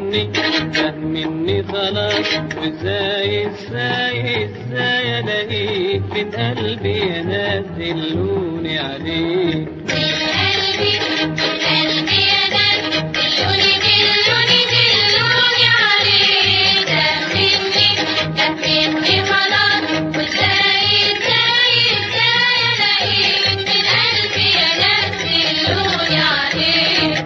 مني فهمني خلاص وازاي ازاي ازاي الاقيك من قلبي يا ناس دلوني عليك قلبي قلبي يا ناس دلوني دلوني دلوني عليك فهمني فهمني خلاص وازاي ازاي ازاي الاقيك من قلبي يا ناس دلوني عليك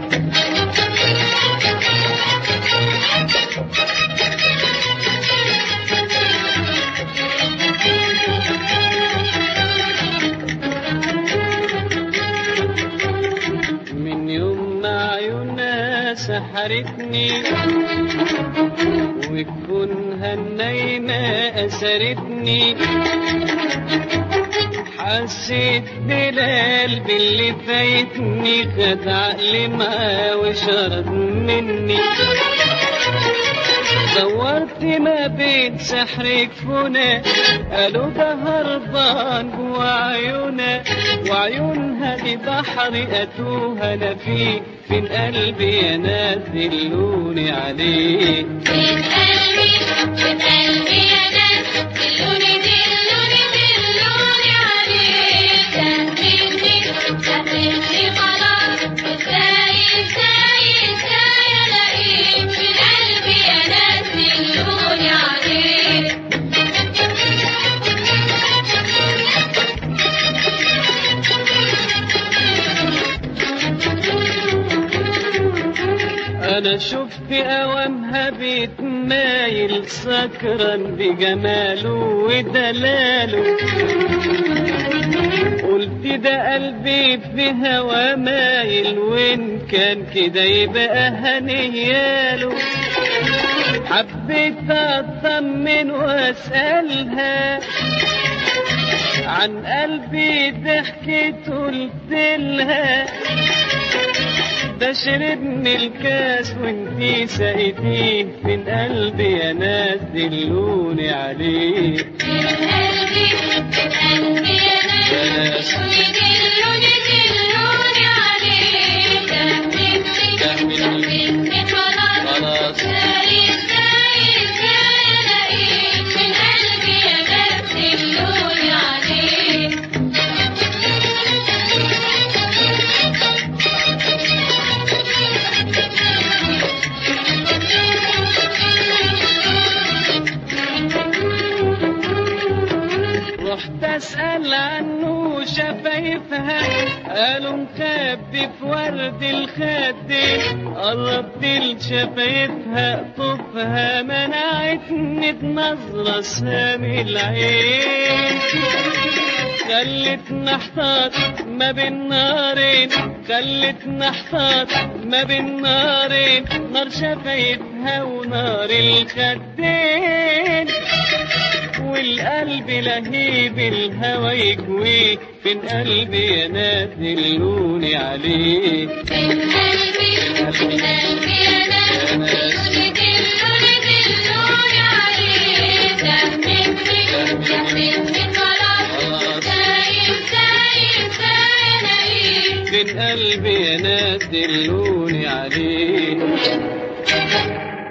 من يوم ما عيونها سحرتني وكونها النايمة أسرتني حسيت بالقلب اللي فايتني خد عقلي معاه وشرب مني دورت ما بين سحرك فنا قالوا ده هربان جوا عيونا وعيونها دي بحر اتوه انا فيه فين قلبي يا ناس دلوني عليه من قلبي من قلبي يا ناس دلوني دلوني دلوني عليك فهمني فهمني خلاص ازاي ازاي ازاي الاقيك من قلبي يا ناس دلوني عليك انا شفت اوامها بيتمايل سكران بجماله ودلاله قلت ده قلبي في هوا مايل وان كان كده يبقى هنياله حبيت اطمن واسالها عن قلبي ضحكت قلت لها ده شربني الكاس وانتي سقيتيه من قلبي يا ناس دلوني عليه من قلبي من قلبي يا ناس دلوني دلوني عليك فهمني فهمني خلاص خلاص ازاي ازاي ازاي الاقيك من قلبي يا ناس دلوني عليك رحت اسال عنه شفايفها قالوا مخبي في ورد الخدين قربت لشفايفها طفها منعتني بنظرة سامي العين خلتنا احتار ما بين نارين خلتنا احتار ما بين نارين نار شفايفها ونار الخدين والقلب لهيب الهوى يكويه فين قلبي يا ناس دلوني عليه من قلبي من قلبي يا ناس دلوني دلوني دلوني عليك فهمني فهمني خلاص ازاي ازاي ازاي الاقيك فين قلبي يا ناس دلوني عليه